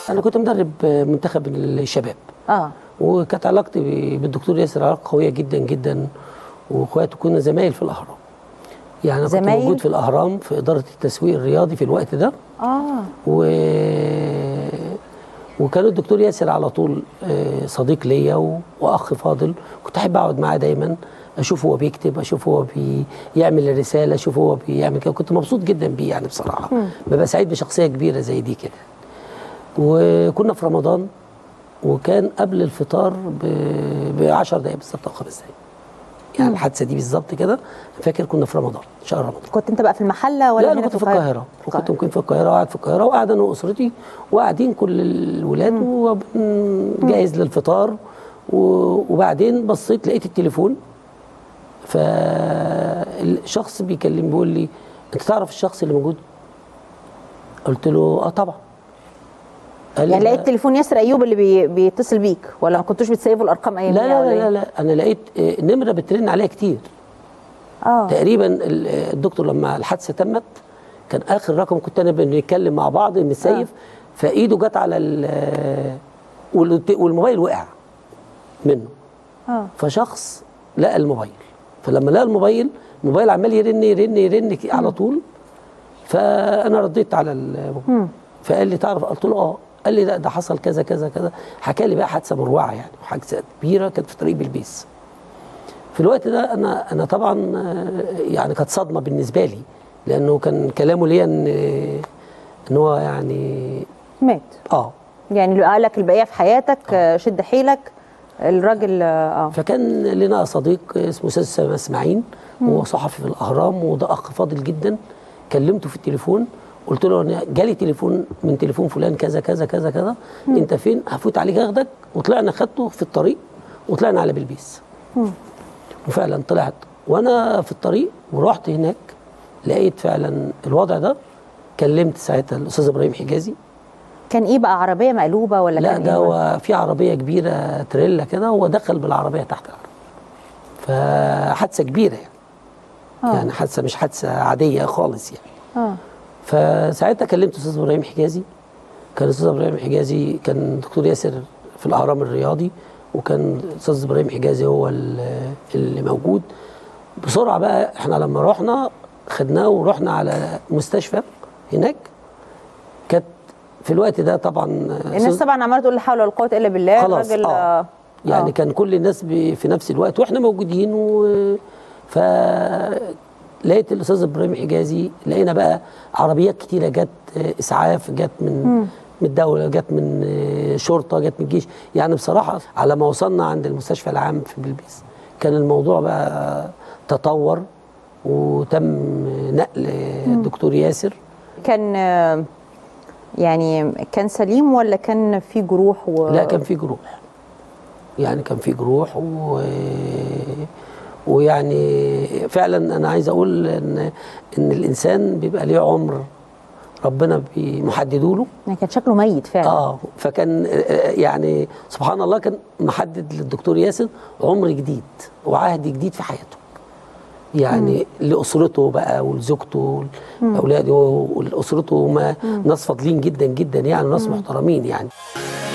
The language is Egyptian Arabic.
انا كنت مدرب منتخب الشباب اه وكانت علاقتي ب- بالدكتور ياسر علاقه قويه جدا جدا واخواته كنا زمايل في الاهرام يعني انا كنت زمايل؟ موجود في الاهرام في اداره التسويق الرياضي في الوقت ده اه و... وكان الدكتور ياسر على طول آه، صديق ليا و... واخ فاضل كنت احب اقعد معاه دايما اشوف هو بيكتب اشوف هو بيعمل الرساله اشوف هو بيعمل كده كنت مبسوط جدا بيه يعني بصراحه ببقى سعيد بشخصيه كبيره زي دي كده وكنا في رمضان وكان قبل الفطار ب 10 دقائق بالظبط او خمس دقائق يعني الحادثه دي بالظبط كده فاكر كنا في رمضان شهر رمضان كنت انت بقى في المحله ولا لا انا هنا كنت في القاهره وكنت ممكن في القاهره وقاعد في القاهره وقاعد انا واسرتي وقاعدين كل الولاد وجاهز للفطار و- وبعدين بصيت لقيت التليفون فالشخص بيكلم بيقول لي انت تعرف الشخص اللي موجود قلت له اه طبعا قال لي يعني ده- لقيت تليفون ياسر ايوب اللي بي... بيتصل بيك ولا ما كنتوش بتسيبوا الارقام ايام لا لا لا, لا لا انا لقيت آه، نمره بترن عليها كتير اه تقريبا ال- الدكتور لما الحادثه تمت كان اخر رقم كنت انا بنتكلم مع بعض متسيف فايده جت على ال- والت- والموبايل وقع منه اه فشخص لقى الموبايل فلما لقى الموبايل الموبايل عمال يرن يرن يرن ك- على طول فانا رديت على الموبايل فقال لي تعرف قلت له اه قال لي لا ده حصل كذا كذا كذا حكى لي بقى حادثه مروعه يعني حادثه كبيره كانت في طريق بلبيس في الوقت ده انا انا طبعا آه، يعني كانت صدمه بالنسبه لي لانه كان كلامه ليا ان ان هو يعني مات اه يعني اللي قال لك البقيه في حياتك آه، شد حيلك الراجل اه فكان لنا صديق اسمه استاذ اسامه اسماعيل هو صحفي في الاهرام وده اخ فاضل جدا كلمته في التليفون قلت له انا جالي تليفون من تليفون فلان كذا كذا كذا كذا انت فين هفوت عليك اخدك وطلعنا خدته في الطريق وطلعنا على بلبيس وفعلا طلعت وانا في الطريق ورحت هناك لقيت فعلا الوضع ده كلمت ساعتها الاستاذ ابراهيم حجازي كان ايه بقى عربيه مقلوبه ولا لا كان ده إيه؟ هو في عربيه كبيره تريلا كده هو دخل بالعربيه تحت العربيه فحادثه كبيره يعني آه. يعني حادثه مش حادثه عاديه خالص يعني اه فساعتها كلمت استاذ ابراهيم حجازي كان الاستاذ ابراهيم حجازي كان دكتور ياسر في الاهرام الرياضي وكان الاستاذ ابراهيم حجازي هو ال- اللي موجود بسرعه بقى احنا لما رحنا خدناه ورحنا على مستشفى هناك كانت في الوقت ده طبعا الناس طبعا عماله تقول لا حول ولا قوه الا بالله خلاص الراجل اه يعني آه. كان كل الناس ب- في نفس الوقت واحنا موجودين و ف لقيت الاستاذ ابراهيم حجازي لقينا بقى عربيات كتيره جت آه، اسعاف جت من من الدوله جت من آه، شرطه جت من الجيش يعني بصراحه على ما وصلنا عند المستشفى العام في بلبيس كان الموضوع بقى تطور وتم نقل الدكتور ياسر كان آه، يعني كان سليم ولا كان في جروح و... لا كان في جروح يعني كان في جروح و... ويعني فعلا انا عايز اقول ان ان الانسان بيبقى ليه عمر ربنا محدده له يعني كان شكله ميت فعلا اه فكان آه، يعني سبحان الله كان محدد للدكتور ياسر عمر جديد وعهد جديد في حياته يعني لاسرته بقى ولزوجته ولاولاده ولاسرته هم ناس فاضلين جدا جدا يعني ناس محترمين يعني